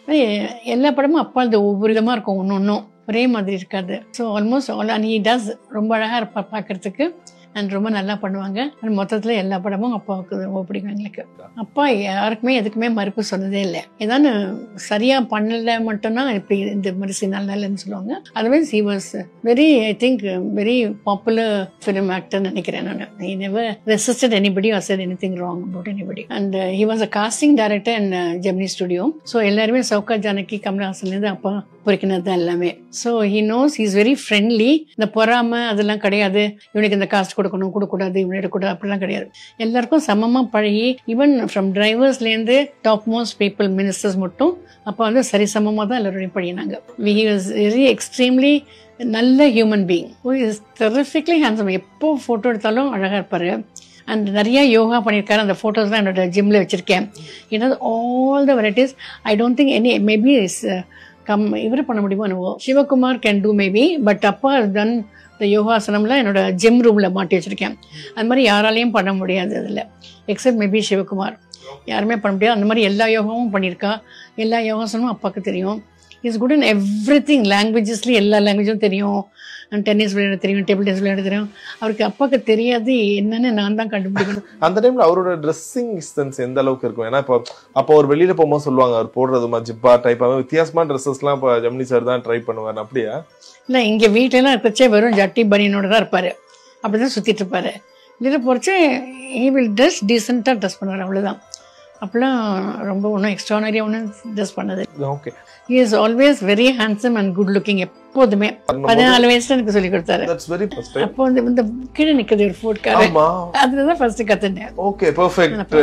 எ- எல்லா படமும் அப்பா அது ஒவ்வொரு விதமாக இருக்கும் ஒன்று ஒன்றும் ஒரே மாதிரி இருக்காது so almost all and he does ரொம்ப அழகாக இருப்பா பார்க்கறதுக்கு அண்ட் ரொம்ப நல்லா பண்ணுவாங்க அண்ட் மொத்தத்தில் எல்லா படமும் அப்பாவுக்கு ரொம்ப பிடிக்கும் எங்களுக்கு அப்பா யாருக்குமே எதுக்குமே மறுப்பு சொன்னதே இல்லை ஏதாவது சரியாக பண்ணல மட்டும்தான் இப்படி இந்த மாதிரி சீன் நல்லா இல்லைன்னு சொல்லுவாங்க otherwise he was very I think very popular film actor நினைக்கிறேன் நான் he never resisted anybody or said anything wrong about anybody and he was a casting director and Gemini Studio so எல்லாருமே சௌகா ஜானகி கமல்ஹாசன்லேருந்து அப்பா பொறிக்கினது தான் எல்லாமே so he knows is very friendly இந்த பொறாம அதெல்லாம் கிடையாது இவனுக்கு இந்த காஸ்ட் கொடுக்கணும் கொடுக்கூடாது இவனை எடுக்கக்கூடாது அப்படிலாம் கிடையாது எல்லாருக்கும் சமமாக பழகி ஈவன் ஃப்ரம் டிரைவர்ஸ்லேருந்து டாப் மோஸ்ட் பீப்புள் மினிஸ்டர்ஸ் மட்டும் அப்போ வந்து சரிசமமாக தான் எல்லாரோடையும் பழகினாங்க வி வாஸ் வெரி எக்ஸ்ட்ரீம்லி நல்ல human being is terrifically handsome எப்போ ஃபோட்டோ எடுத்தாலும் அழகாக இருப்பார் அண்ட் நிறைய யோகா பண்ணியிருக்காரு அந்த ஃபோட்டோஸ் தான் என்னோட ஜிம்மில் வச்சுருக்கேன் ஏன்னா all the varieties I don't think any maybe is come இவர் பண்ண முடியுமோ என்னவோ Sivakumar can do maybe but அப்பா டன் இந்த யோகாசனம்ல என்னோட ஜிம் ரூமில் மாட்டி வச்சுருக்கேன் அது மாதிரி யாராலையும் பண்ண முடியாது அதில் எக்ஸப்ட் மேபி சிவகுமார் யாருமே பண்ண முடியாது அந்த மாதிரி எல்லா யோகாவும் பண்ணியிருக்கா எல்லா யோகாசனமும் அப்பாவுக்கு தெரியும் is good in everything லாங்குவேஜஸ்லேயும் எல்லா லாங்குவேஜும் தெரியும் டென்னிஸ் விளையாட தெரியும் டேபிள் டென்னிஸ் விளையாட தெரியும் அவருக்கு அப்பாவுக்கு தெரியாது என்னன்னு நான் தான் கண்டுபிடிக்கணும் அந்த டைம்ல அவரோட ட்ரெஸ்ஸிங் சென்ஸ் எந்த அளவுக்கு இருக்கும் ஏன்னா இப்போ அப்போ ஒரு வெளியில போகும்போது சொல்லுவாங்க அவர் போடுறதுமா ஜிப்பா டைப் வித்தியாசமான ட்ரெஸ்ஸஸ்லாம் இப்போ ஜெமினி சார் தான் ட்ரை பண்ணுவார் அப்படியா இல்லை இங்கே வீட்டிலலாம் இருக்கச்சே வெறும் ஜட்டி பனியனோட தான் இருப்பார் அப்படி தான் சுற்றிட்டு இருப்பார் இதில் போகிறச்சே ஹீ வில் ட்ரெஸ் டீசெண்டாக ட்ரெஸ் பண்ணுவார் அவ்வளோதான் அப்போலாம் ரொம்ப ஒன்றும் எக்ஸ்ட்ரானரியாக ஒன்றும் ட்ரெஸ் பண்ணது okay he is always very handsome and good looking எப்போதுமே பதினாலு வயசுல எனக்கு சொல்லி கொடுத்தாரு தட்ஸ் வெரி ஃபர்ஸ்ட் டைம் அப்போ வந்து இந்த கீழே நிற்குது ஒரு ஃபுட் கார் ஆமா அதில் தான் ஃபர்ஸ்ட் கற்றுனேன் okay perfect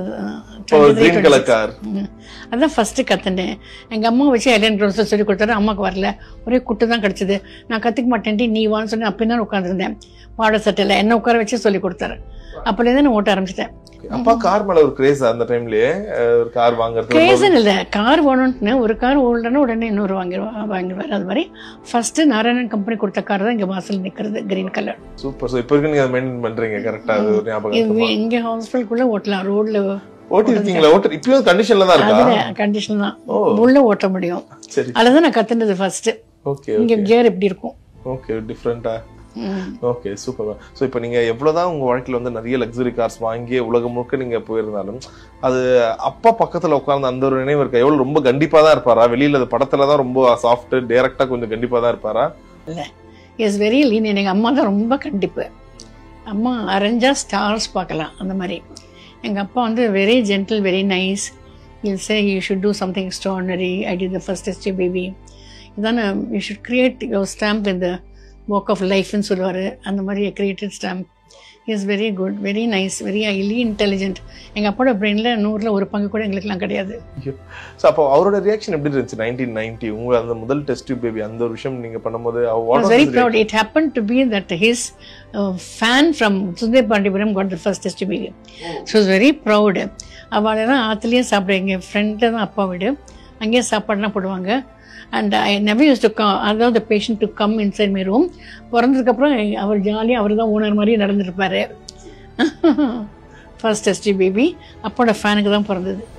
green colour car அதான் ஃபர்ஸ்ட் கற்றுனேன் எங்கள் அம்மா வச்சு எலியன் க்ரோஸில் சொல்லி கொடுத்தாரு அம்மாவுக்கு வரல ஒரே குட்டு தான் கிடச்சிது நான் கற்றுக்க மாட்டேன்டி நீ வான்னு சொல்லி அப்படி தான் உட்காந்துருந்தேன் பாட சட்டையில் என்ன உட்கார வச்சு சொல்லி கொடுத்தாரு அப்போலேருந்து நான் ஓட்ட ஆரம்பிச்சிட்டேன் அப்பா கார் மேல ஒரு கிரேஸ் அந்த டைம்லயே அஹ், ஒரு கார் வாங்குறது கிரேசன் இல்லை கார் வேணும்னு ஒரு கார் ஓல்டனா உடனே இன்னொரு வாங்கிடுவா வாங்கிடுவார் அது மாதிரி ஃபர்ஸ்ட் நாராயணன் கம்பெனி கொடுத்த கார் தான் இங்கே வாசல் நிற்கிறது கிரீன் கலர் சூப்பர் ஸோ இப்போ இருக்கு நீங்க மெயின்டைன் பண்றீங்க கரெக்டா அது ஒரு ஞாபகம் இது இருக்குமா? இங்கே ஹாஸ்பிட்டலுக்குள்ளே ஓட்டலாம் ரோட்ல ஓட்டி இருக்கீங்களா ஓட்டு இப்பயும் கண்டிஷன்ல தான் இருக்கா அதில் கண்டிஷன் தான் ஓ உள்ள ஓட்ட முடியும் சரி அதில் தான் நான் கற்றுனது ஃபர்ஸ்ட் ஓகே இங்கே கியர் எப்படி இருக்கும் ஓகே டிஃப்ரெண்டா ம். ஓகே சூப்பர் ஸோ இப்போ நீங்கள் எவ்வளோதான் உங்கள் வாழ்க்கையில் வந்து நிறைய லக்ஸுரி கார்ஸ் வாங்கி உலகம் முழுக்க நீங்கள் போயிருந்தாலும் அது அப்பா பக்கத்தில் உட்கார்ந்த அந்த ஒரு நினைவு இருக்கா எவ்வளோ ரொம்ப கண்டிப்பாக தான் இருப்பாரா வெளியில் அது படத்தில் தான் ரொம்ப சாஃப்ட் டேரெக்டாக கொஞ்சம் கண்டிப்பாக தான் இருப்பாரா இஸ் வெரி லீன் எங்கள் அம்மா தான் ரொம்ப கண்டிப்பு அம்மா அரைஞ்சா ஸ்டார்ஸ் பார்க்கலாம் அந்த மாதிரி எங்கள் அப்பா வந்து very gentle very nice he'll say you should do something extraordinary I D the first ST baby இதான you should create your stamp இந்த ஒர்க் ஆஃப் லைஃப்னு சொல்லுவார் அந்த மாதிரி created stamp is very good very nice very highly intelligent எங்கள் அப்பாவோட பிரெயினில் நூறில் ஒரு பங்கு கூட எங்களுக்குலாம் கிடையாது ஸோ அப்போ அவரோட ரியாக்ஷன் எப்படி இருந்துச்சு நைன்டீன் நைன்டி உங்க அந்த முதல் டெஸ்ட் பேபி அந்த ஒரு விஷயம் நீங்கள் பண்ணும்போது I what was was very his proud. It happened to be that his uh, fan from Sundar Pandipuram got the first test baby. So I was very proud. அவளெல்லாம் ஆற்றுலேயே சாப்பிட எங்கள் ஃப்ரெண்டில் தான் அப்பா வீடு அங்கேயே சாப்பாடுலாம் போடுவாங்க and I never use to come அதாவது patient to come inside my room பிறந்ததுக்கப்புறம் அவர் ஜாலியாக அவர் தான் ஓனர் மாதிரி நடந்துருப்பாரு ஃபர்ஸ்ட் டெஸ்டி பேபி அப்போட ஃபேனுக்கு தான் பிறந்தது